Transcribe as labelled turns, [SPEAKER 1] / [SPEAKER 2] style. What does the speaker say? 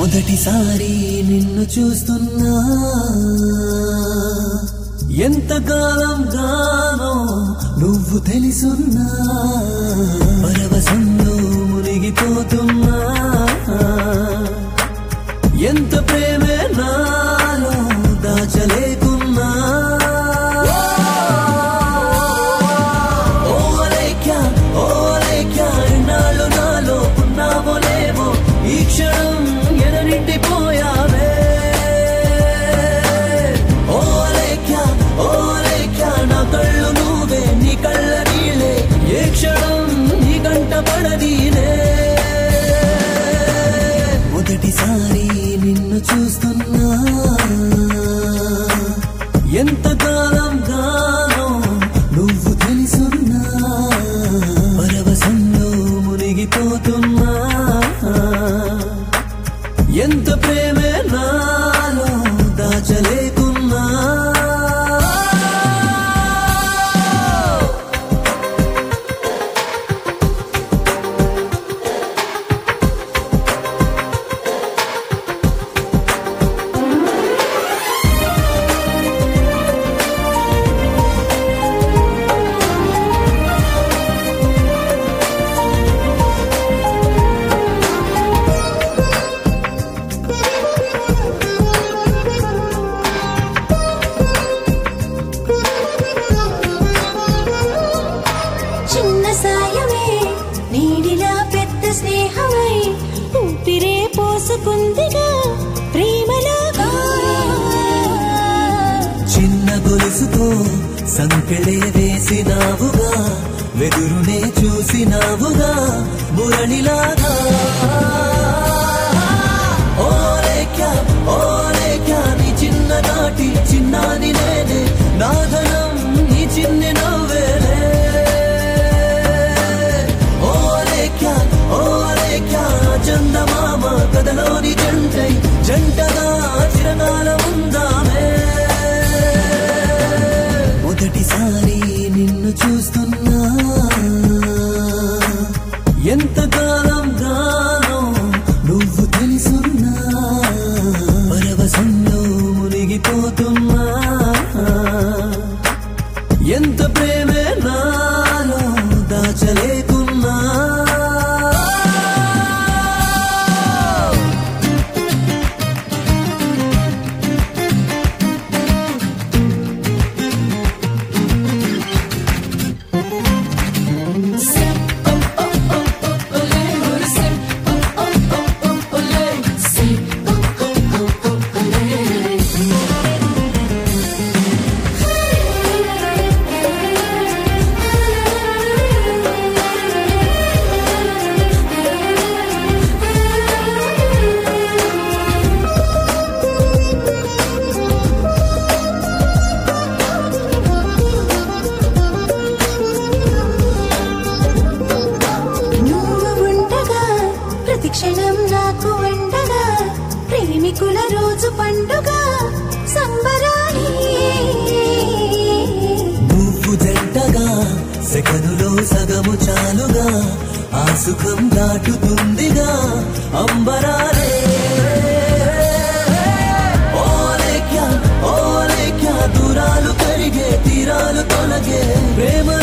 [SPEAKER 1] మొదటిసారి నిన్ను చూస్తున్నా ఎంతకాలం గానో నువ్వు తెలుసున్నా పరవశంలో మునిగిపోతున్నా ఎంత ప్రేమే నాలో దాచలేకున్నా ఓ లేఖ్య ఓ లేఖ్య ఇన్నాళ్ళు నాలో ఉన్నావో లేవో ఈ క్షణం ఎననిండిపోయావే ఓ లేఖ్య ఓ లేఖ్య నా కళ్ళు నువ్వే నీ కళ్ళ నీళ్ళే ఏ క్షణం నీ కంట పడదీనే మొదటిసారి నిన్ను చూస్తున్నా ఎంతకాలం గానో నువ్వు తెలుసున్నా పరవశంలో మునిగిపోతున్నా ఎంత ప్రేమే నాలో దాచలేకున్నా
[SPEAKER 2] చిన్న సాయమే నీడిలా పెద్ద స్నేహమై ఊపిరే పోసుకుందిగా ప్రేమలాగా
[SPEAKER 1] చిన్న గొలుసుతో సంకెళే వేసినావుగా వెదురునే చూసినావుగా మురళిలాగా ఓ లేఖ్య ఓ లేఖ్య నీ చిన్ననాటి చిన్నాని నేనే నాదనం నీ చిన్ని నవ్వేలే ఓ లేఖ్య ఓ లేఖ్య చందమామ కథలోని జంటై జంటగా చిరకాలం ఉందామే మొదటిసారి నిన్ను చూస్తున్నా ఎంతకాలం గానో నువ్వు తెలుసున్నా పరవశంలో మునిగిపోతున్నా ఎంత ప్రేమే నాలో దాచలేకున్నా
[SPEAKER 2] నువ్వు ఉండగా ప్రతి క్షణం నాకు వండగా ప్రేమికుల రోజు పండుగ సంబరాలి
[SPEAKER 1] నువ్వు జంటగా సెకనులో సగము చాలుగా ఆ సుఖం దాటుతుందిగా అంబరాలే ఓ లేఖ్య ఓ లేఖ్య దూరాలు కరిగే తీరాలు తొలగే ప్రేమ